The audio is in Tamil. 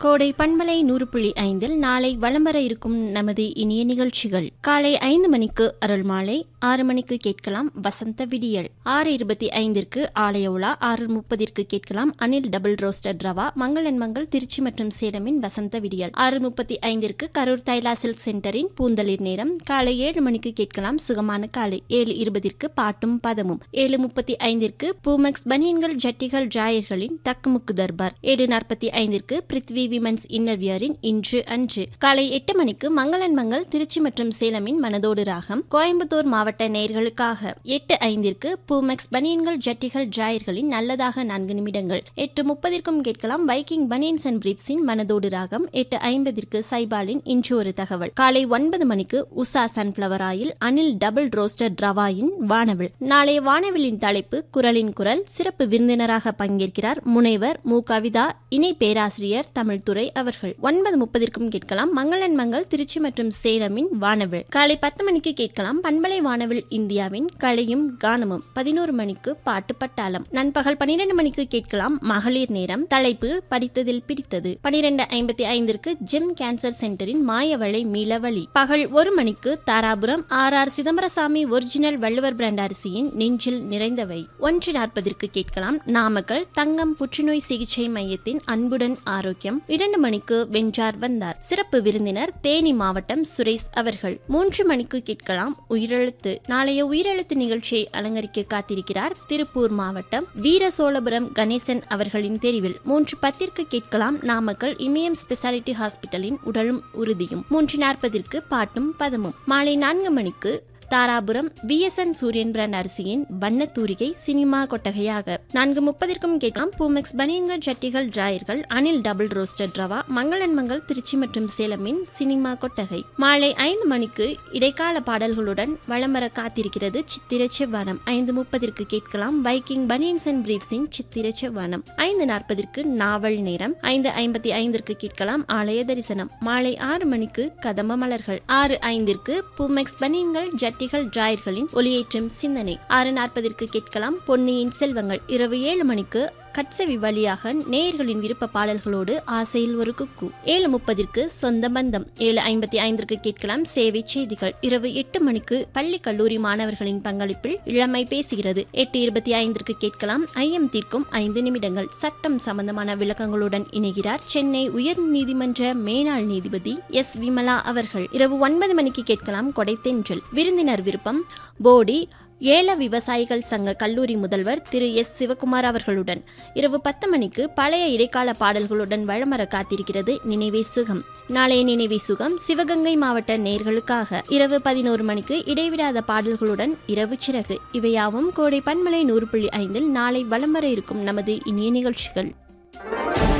கோடை பண்பலை நூறு புள்ளி ஐந்தில் நாளை வலம் வர இருக்கும் நமது இனிய நிகழ்ச்சிகள் காலை ஐந்து மணிக்கு அருள் மாலை ஆறு மணிக்கு கேட்கலாம் வசந்த விடியல் ஆறு இருபத்தி ஐந்திற்கு ஆலய உலா ஆறு முப்பதிற்கு கேட்கலாம் அனில் டபுள் ரோஸ்டட் ரவா மங்களன் மங்கள் திருச்சி மற்றும் சேலமின் வசந்த விடியல் ஆறு முப்பத்தி ஐந்திற்கு கரூர் தைலா சில்க் சென்டரின் பூந்தளிர் நேரம் காலை ஏழு மணிக்கு கேட்கலாம் சுகமான காலை ஏழு இருபதிற்கு பாட்டும் பதமும் ஏழு முப்பத்தி ஐந்திற்கு பூமெக்ஸ் பனியன்கள் ஜட்டிகள் ஜாயர்களின் தக்குமுக்கு தர்பார் ஏழு நாற்பத்தி ஐந்திற்கு பிருத்வி விமன்ஸ் இன்னர்வியரின் இன்று அன்று காலை எட்டு மணிக்கு மங்களன் மங்கள் திருச்சி மற்றும் சேலமின் மனதோடு ராகம் கோயம்புத்தூர் மாவட்ட நேயர்களுக்காக எட்டு ஐந்திற்கு பூமெக்ஸ் பனியன்கள் ஜட்டிகள் ஜாயர்களின் நல்லதாக நான்கு நிமிடங்கள் எட்டு முப்பதிற்கும் கேட்கலாம் பைக்கிங் பனியன்ஸ் அண்ட் பிரீப்ஸின் மனதோடு ராகம் எட்டு ஐம்பதிற்கு சைபாலின் இன்று ஒரு தகவல் காலை ஒன்பது மணிக்கு Usha sunflower oil Anil double roasted ரவாயின் வானவில் நாளைய வானவிலின் தலைப்பு குரலின் குரல் சிறப்பு விருந்தினராக பங்கேற்கிறார் முனைவர் மு கவிதா இணை பேராசிரியர் தமிழ்துறை அவர்கள் ஒன்பது முப்பதிற்கும் கேட்கலாம் மங்களன் மங்கள் திருச்சி மற்றும் சேலமின் வானவில் காலை பத்து மணிக்கு கேட்கலாம் பண்பலை வானவில் இந்தியாவின் கலையும் கானமும் பதினோரு மணிக்கு பாட்டு பட்டாளம் நண்பகல் பன்னிரண்டு மணிக்கு கேட்கலாம் மகளிர் நேரம் தலைப்பு படித்ததில் பிடித்தது பனிரெண்டு ஐம்பத்தி ஐந்திற்கு ஜிம் கேன்சர் சென்டரின் மாயவளை மீளவழி பகல் ஒரு மணிக்கு Dharapuram R R Chidambarasami original Valluvar brand அரிசியின் நெஞ்சில் நிறைந்தவை ஒன்று நாற்பதிற்கு கேட்கலாம் நாமக்கல் தங்கம் புற்றுநோய் சிகிச்சை மையத்தின் அன்புடன் ஆரோக்கியம் இரண்டு மணிக்கு வெஞ்சார் வந்தார் சிறப்பு விருந்தினர் தேனி மாவட்டம் சுரேஷ் அவர்கள் மூன்று மணிக்கு கேட்கலாம் உயிரெழுத்து நாளைய உயிரெழுத்து நிகழ்ச்சியை அலங்கரிக்க காத்திருக்கிறார் திருப்பூர் மாவட்டம் வீர சோழபுரம் கணேசன் அவர்களின் தெரிவில் மூன்று பத்திற்கு கேட்கலாம் நாமக்கல் இமயம் ஸ்பெஷாலிட்டி ஹாஸ்பிட்டலின் உடலும் உறுதியும் மூன்று நாற்பதிற்கு பாட்டும் பதமும் மாலை நான்கு மணிக்கு தாராபுரம் பிஎஸ்என் சூரியன் பிராண்ட் அரிசியின் வண்ணத்தூரிகை சினிமா கொட்டகையாக நான்கு முப்பதிற்கும் கேட்கலாம் பூமெக்ஸ் பனியன்கள் ஜட்டிகள் டிராயர்கள் அனில் டபுள் ரோஸ்டட் ரவா மங்களன் மங்கள் திருச்சி மற்றும் சேலமின் சினிமா கொட்டகை மாலை ஐந்து மணிக்கு இடைக்கால பாடல்களுடன் வலம் வர காத்திருக்கிறது சித்திர செவ்வானம் ஐந்து முப்பதிற்கு கேட்கலாம் பைக்கிங் பனியன்ஸ் அண்ட் பிரீப்ஸின் சித்திர செவ்வானம் ஐந்து நாற்பதிற்கு நாவல் நேரம் ஐந்து ஐம்பத்தி ஐந்திற்கு கேட்கலாம் ஆலய தரிசனம் மாலை ஆறு மணிக்கு கதம்ப மலர்கள் ஆறு ஐந்திற்கு பூமெக்ஸ் பனியன்கள் ஜட்டிகள் டிராயர்களின் ஒளியேற்றும் சிந்தனை ஆறு நாற்பதிற்கு கேட்கலாம் பொன்னியின் செல்வங்கள் இரவு ஏழு மணிக்கு கட்சவி வழியாக நேயர்களின் விருப்ப பாடல்களோடு ஆசையில் ஒரு குக்கு ஏழு முப்பதிற்கு சொந்த பந்தம் ஏழு ஐம்பத்தி ஐந்திற்கு கேட்கலாம் சேவை செய்திகள் இரவு எட்டு மணிக்கு பள்ளி கல்லூரி மாணவர்களின் பங்களிப்பில் இளமை பேசுகிறது எட்டு இருபத்தி ஐந்திற்கு கேட்கலாம் ஐயம் தீர்க்கும் ஐந்து நிமிடங்கள் சட்டம் சம்பந்தமான விளக்கங்களுடன் இணைகிறார் சென்னை உயர் நீதிமன்ற மேனாள் நீதிபதி எஸ் விமலா அவர்கள் இரவு ஒன்பது மணிக்கு கேட்கலாம் கொடைத்தென்றல் விருந்தினர் விருப்பம் போடி ஏல விவசாயிகள் சங்க கல்லூரி முதல்வர் திரு எஸ் சிவகுமார் அவர்களுடன் இரவு பத்து மணிக்கு பழைய இடைக்கால பாடல்களுடன் வழமர காத்திருக்கிறது நினைவே சுகம் நாளைய நினைவே சுகம் சிவகங்கை மாவட்ட நேர்களுக்காக இரவு பதினோரு மணிக்கு இடைவிடாத பாடல்களுடன் இரவு சிறகு இவையாவும் கோடை பன்மலை நூறு புள்ளி ஐந்தில் நாளை வலம் வர இருக்கும் நமது இனிய நிகழ்ச்சிகள்